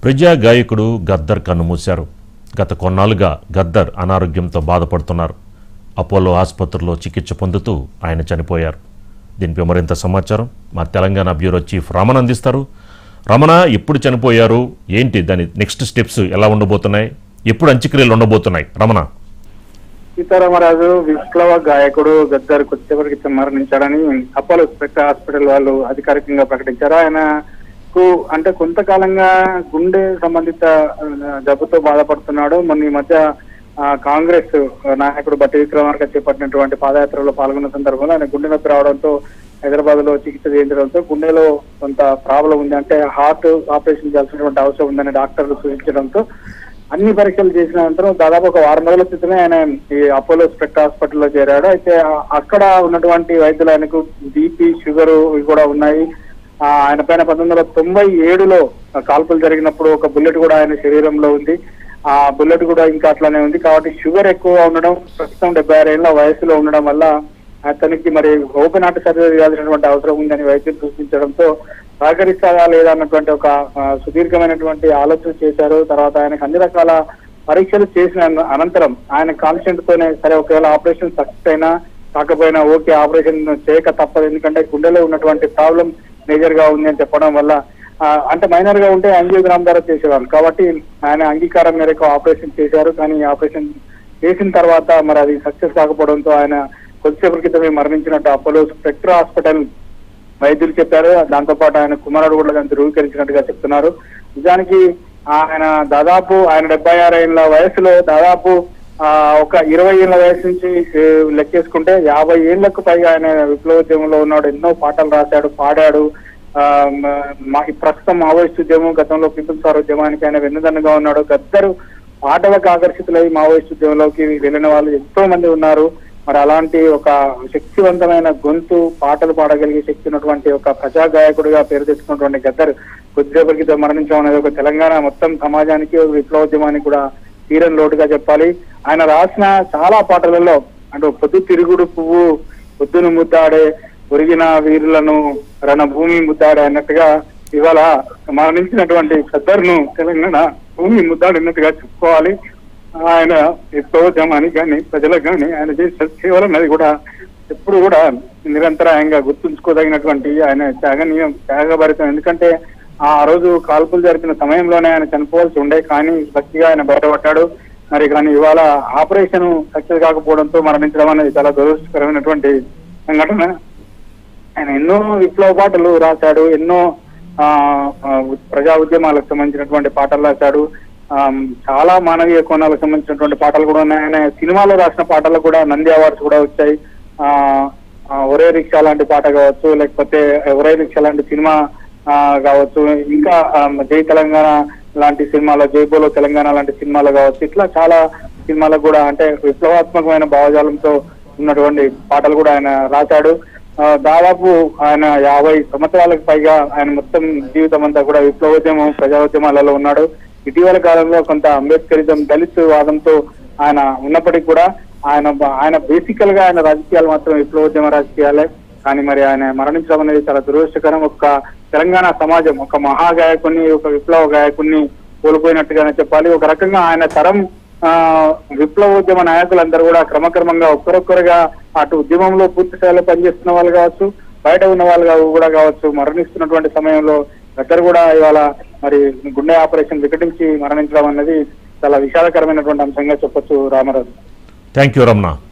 ప్రజా గాయకుడు గద్దర్ కన్నుమూశారు గత కొన్నాళ్లుగా గద్దర్ అనారోగ్యంతో బాధపడుతున్నారు అపోలో ఆసుపత్రిలో చికిత్స పొందుతూ ఆయన చనిపోయారు దీనిపై మరింత సమాచారం మా తెలంగాణ బ్యూరో చీఫ్ రమణ అందిస్తారు రమణ ఎప్పుడు చనిపోయారు ఏంటి దాని నెక్స్ట్ స్టెప్స్ ఎలా ఉండబోతున్నాయి ఎప్పుడు అంత్యక్రియలు ఉండబోతున్నాయి రమణ సీతారామరాజు విప్లవ గాయకుడు గద్దర్ కొద్దిసేపటి క్రితం మరణించాడని అపోలో స్పెక్టర్ హాస్పిటల్ వాళ్ళు అధికారికంగా ప్రకటించారు ఆయనకు అంటే కొంతకాలంగా గుండె సంబంధిత ఆ, జబ్బుతో బాధపడుతున్నాడు మొన్న ఈ మధ్య ఆ, కాంగ్రెస్ నాయకుడు బట్టి విక్రమార్క చేపట్టినటువంటి పాదయాత్రలో పాల్గొన్న సందర్భంలో ఆయన గుండె నొప్పి రావడంతో హైదరాబాద్ లో చికిత్స చేయించడంతో గుండెలో కొంత ప్రాబ్లం ఉంది అంటే హార్ట్ ఆపరేషన్ చేయాల్సినటువంటి అవసరం ఉందని డాక్టర్లు సూచించడంతో అన్ని పరీక్షలు చేసిన అనంతరం దాదాపు ఒక వారం రోజుల క్రితమే ఆయన ఈ అపోలో స్పెక్ట్ హాస్పిటల్లో చేరాడు అయితే ఆ- అక్కడ ఉన్నటువంటి వైద్యులు ఆయనకు బీపీ షుగర్ ఇవి కూడా ఉన్నాయి ఆ, ఆయన పైన పంతొమ్మిది వందల తొంభై ఏడులో కాల్పులు జరిగినప్పుడు ఒక బుల్లెట్ కూడా ఆయన శరీరంలో ఉంది ఆ బుల్లెట్ కూడా ఇంకా అట్లానే ఉంది కాబట్టి షుగర్ ఎక్కువగా ఉండడం ప్రస్తుతం డెబ్బై ఆరు ఏళ్ల వయసులో ఉండడం వల్ల అతనికి మరి ఓపెన్ హార్ట్ సర్జరీ చేయాల్సినటువంటి అవసరం ఉందని వైద్యులు సూచించడంతో సహకరిస్తారా లేదా అన్నటువంటి ఒక ఆ, సుదీర్ఘమైనటువంటి ఆలోచన చేశారు తర్వాత ఆయనకు అన్ని రకాల పరీక్షలు చేసిన అన- అనంతరం ఆయన కాన్షియంట్ తోనే సరే ఒకవేళ ఆపరేషన్ సక్సెస్ అయినా కాకపోయినా ఓకే ఆపరేషన్ చేయక తప్పదు ఎందుకంటే గుండెలో ఉన్నటువంటి ప్రాబ్లం మేజర్ గా ఉంది అని చెప్పడం వల్ల ఆ, అంటే మైనర్ గా ఉంటే యాంజియోగ్రామ్ ద్వారా చేసేవాళ్ళు కాబట్టి ఆయన అంగీకారం మేరకు ఆపరేషన్ చేశారు కానీ ఈ ఆపరేషన్ చేసిన తర్వాత మరి అది సక్సెస్ కాకపోవడంతో ఆయన కొద్దిసేపటి క్రితమే మరణించినట్టు అపోలో స్పెక్ట్రా హాస్పిటల్ వైద్యులు చెప్పారు దాంతో పాటు ఆయన కుమారుడు కూడా దాన్ని ధృవీకరించినట్టుగా చెప్తున్నారు నిజానికి ఆయన దాదాపు ఆయన డెబ్బై ఆరు ఏళ్ళ వయసులో దాదాపు ఆ, ఒక ఇరవై ఏళ్ల వయసు నుంచి ఏ, లెక్కేసుకుంటే యాభై ఏళ్లకు పైగా ఆయన విప్లవోద్యమంలో ఉన్నాడు ఎన్నో పాటలు రాశాడు పాడాడు ఆ, మ- మా- ఈ ప్రస్తుతం మావోయిస్ట్ ఉద్యమం గతంలో పీపుల్స్ వార్ ఉద్యమానికి ఆయన వెన్నుదన్నుగా ఉన్నాడు గద్దరు పాటలకు ఆకర్షితులై మావోయిస్ట్ ఉద్యమంలోకి వెళ్ళిన వాళ్ళు ఎంతో మంది ఉన్నారు మరి అలాంటి ఒక శక్తివంతమైన గొంతు పాటలు పాడగలిగే శక్తి ఉన్నటువంటి ఒక ప్రజా గాయకుడిగా పేరు తెచ్చుకున్నటువంటి గద్దర్ కొద్దిసేపటి క్రితం మరణించడం అనేది ఒక తెలంగాణ మొత్తం సమాజానికి ఒక విప్లవోద్యమానికి కూడా తీరని లోటుగా చెప్పాలి ఆయన రాసిన చాలా పాటలలో అంటే పొద్దు తిరుగుడు పువ్వు పొద్దును ముద్దాడే ఒరిగిన వీరులను రణభూమి ముద్దాడే అన్నట్టుగా ఇవాళ మరణించినటువంటి గద్దర్ను తెలంగాణ భూమి ముద్దాడినట్టుగా చెప్పుకోవాలి ఆయన విప్లవోద్యమానికి కానీ ప్రజలకు కానీ ఆయన చేసిన సేవలు అన్నది కూడా ఎప్పుడు కూడా నిరంతరాయంగా గుర్తుంచుకోదగినటువంటి ఆయన త్యాగనీయం త్యాగభరితం ఎందుకంటే ఆ రోజు కాల్పులు జరిపిన సమయంలోనే ఆయన చనిపోవాల్సి ఉండే కానీ భక్తిగా ఆయన బయటపడ్డాడు మరి కానీ ఇవాళ ఆపరేషన్ సక్సెస్ కాకపోవడంతో మరణించడం అనేది చాలా దురదృష్టకరమైనటువంటి సంఘటన ఆయన ఎన్నో విప్లవ పాటలు రాశాడు ఎన్నో ఆ, ఆ, ప్రజా ఉద్యమాలకు సంబంధించినటువంటి పాటలు రాశాడు ఆ, చాలా మానవీయ కోణాలకు సంబంధించినటువంటి పాటలు కూడా ఉన్నాయి ఆయన సినిమాలో రాసిన పాటలకు కూడా నంది అవార్డ్స్ కూడా వచ్చాయి ఆ, ఆ, ఒరే రిక్షా లాంటి పాట కావచ్చు లేకపోతే ఒరే రిక్షా లాంటి సినిమా ఆ, కావచ్చు ఇంకా ఆ, జై తెలంగాణ లాంటి సినిమాలో జైబోలో తెలంగాణ లాంటి సినిమాలు కావచ్చు ఇట్లా చాలా సినిమాలకు కూడా అంటే విప్లవాత్మకమైన భావజాలంతో ఉన్నటువంటి పాటలు కూడా ఆయన రాశాడు ఆ, దాదాపు ఆయన యాభై సంవత్సరాలకు పైగా ఆయన మొత్తం జీవితం అంతా కూడా విప్లవోద్యమం ప్రజాోద్యమాలలో ఉన్నాడు ఇటీవల కాలంలో కొంత అంబేద్కరిజం దళిత్ వాదంతో ఆయన ఉన్నప్పటికీ కూడా ఆయన ఆయన బేసికల్ గా ఆయన రాజకీయాలు మాత్రం విప్లవోద్యమ రాజకీయాలే కానీ మరి ఆయన మరణించడం అనేది చాలా దురదృష్టకరం ఒక తెలంగాణ సమాజం ఒక మహాగాయకుని ఒక విప్లవ గాయకుని కోల్పోయినట్టుగానే చెప్పాలి ఒక రకంగా ఆయన తరం ఆ విప్లవోద్యమ నాయకులందరూ కూడా క్రమక్రమంగా ఒక్కరొక్కరుగా అటు ఉద్యమంలో పూర్తి స్థాయిలో పనిచేస్తున్న వాళ్ళు కావచ్చు బయట ఉన్న వాళ్ళు కా- కూడా కావచ్చు మరణిస్తున్నటువంటి సమయంలో దగ్గర కూడా ఇవాళ మరి గుండె ఆపరేషన్ వికటించి మరణించడం అన్నది చాలా విషాదకరమైనటువంటి అంశంగా చెప్పొచ్చు రామరాజు థ్యాంక్ యూ రమణ